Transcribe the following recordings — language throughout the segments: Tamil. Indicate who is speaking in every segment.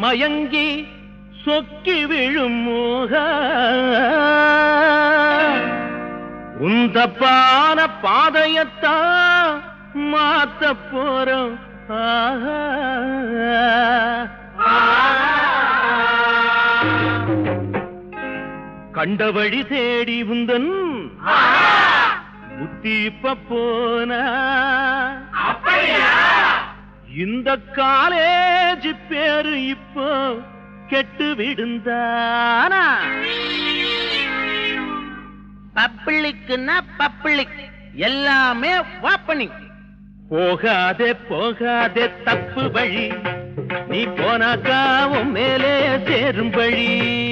Speaker 1: மயங்கி சொக்கி விழும் மோக உந்தப்பான பாதையத்தான் மாத்த போறோம் ஆஹா. கண்ட வழி தேடி உந்தன் புத்தி இப்ப போனா இந்த காலேஜ் பேரு இப்போ கெட்டு விடுந்தானா
Speaker 2: பப்ளிக்குன்னா பப்ளிக் எல்லாமே வாப்பனிங்
Speaker 1: போகாதே போகாதே தப்பு வழி நீ போனாக்கா உன் மேலே சேரும் வழி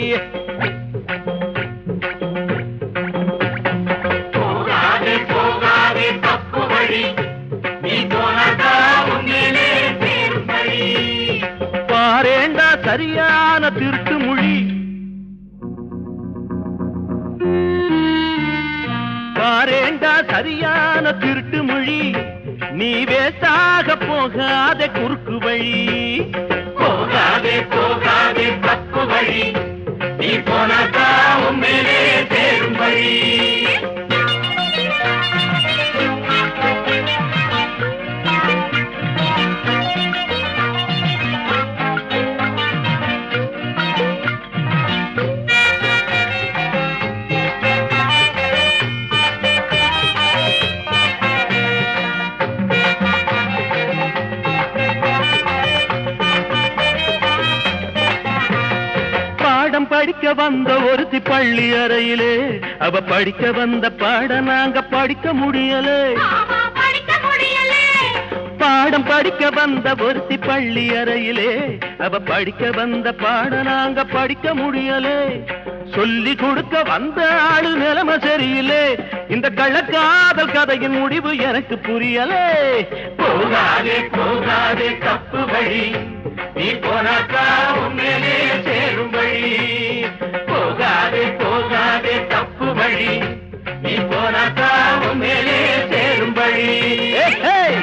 Speaker 3: போகாதே போகாதே தப்பு வழி நீ போனாக்கா உன்மேலே சேரும் வழி
Speaker 1: பாரேண்டா சரியான திருட்டு மொழி பாரேண்டா சரியான திருட்டு மொழி நீ வேஸ்டாக போகாத குறுக்கு வழி
Speaker 3: போகாதே போகாதே தப்பு வழி நீ போனாக்கா உன்மேலே சேரும் வழி
Speaker 1: பாடம் படிக்க வந்த ஒருத்தி பள்ளி அறையிலே அவ படிக்க வந்த பாட நாங்க படிக்க முடியலே
Speaker 3: படிக்க முடியல
Speaker 1: பாடம் படிக்க வந்த ஒருத்தி பள்ளி அறையிலே அவ படிக்க வந்த பாட நாங்க படிக்க முடியலே சொல்லி கொடுக்க வந்த ஆளு நிலைமை சரியில்லை இந்த கள்ளக்காதல் கதையின் முடிவு எனக்கு புரியலே
Speaker 3: போகாதே போகாதே தப்பு வழி நீ போனாக்கா உன்மேலே சேரும் வழி போகாதே போகாதே தப்பு வழி நீ போனாக்கா உன்மேலே சேரும் வழி
Speaker 1: ஏய், ஏய்.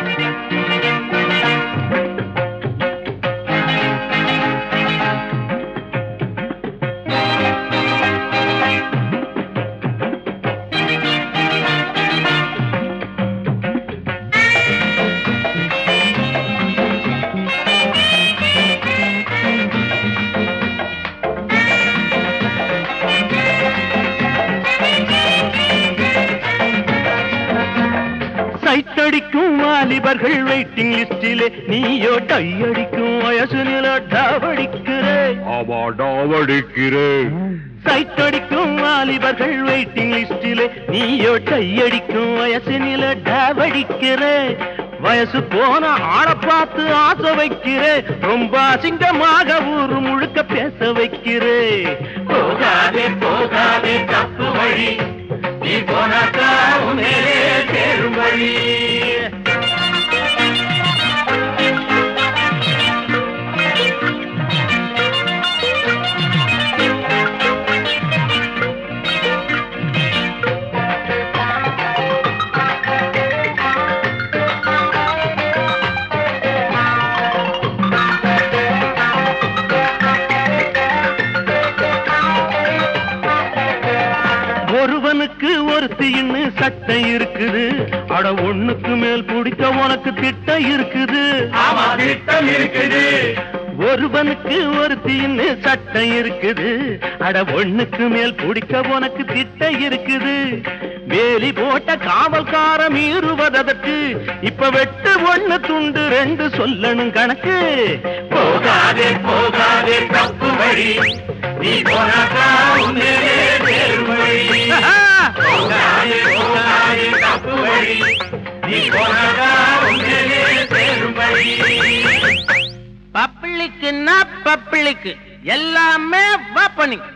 Speaker 1: சைட்டடிக்கும் வாலிபர்கள் வெயிட்டிங் லிஸ்டிலே நீயோ டை அடிக்கும் வயசு நில டாவடிக்கிறே
Speaker 4: அவடாவடிக்கிறேன்
Speaker 1: சைட்டடிக்கும் வாலிபர்கள் வெயிட்டிங் லிஸ்டிலே நீயோ டை அடிக்கும் வயசு நில டாவடிக்கிறே வயசு போன ஆள பார்த்து ஆசை வைக்கிறே ரொம்ப அசிங்கமாக ஊரு முழுக்க பேச வைக்கிறே
Speaker 3: போகாதே போகாதே தப்பு வழி நீ போனாக்கா உன்மேலே சேரும் வழி
Speaker 1: ஒருவனுக்கு ஒருத்தின்னு சட்டை இருக்குது அட ஒண்ணுக்கு மேல் பிடிக்க உனக்கு திட்டம் இருக்குது
Speaker 3: ஆமா திட்டம் இருக்குது
Speaker 1: ஒருவனுக்கு ஒருத்தின்னு சட்டை இருக்குது அட ஒண்ணுக்கு மேல் பிடிக்க உனக்கு திட்டம் இருக்குது வேலி போட்ட காவல்கார மீறுவதற்கு இப்ப வெட்டு ஒண்ணு துண்டு ரெண்டு சொல்லணும் கணக்கு
Speaker 3: போகாதே போகாதே தப்பு வழி நீ போனாக்கா உன்மேலே சேரும் வழி போகாதே போகாதே தப்பு வழி நீ போனாக்கா உன்மேலே சேரும் வழி
Speaker 2: பப்ளிக்குன்னா பப்ளிக் எல்லாமே வாப்பனிங்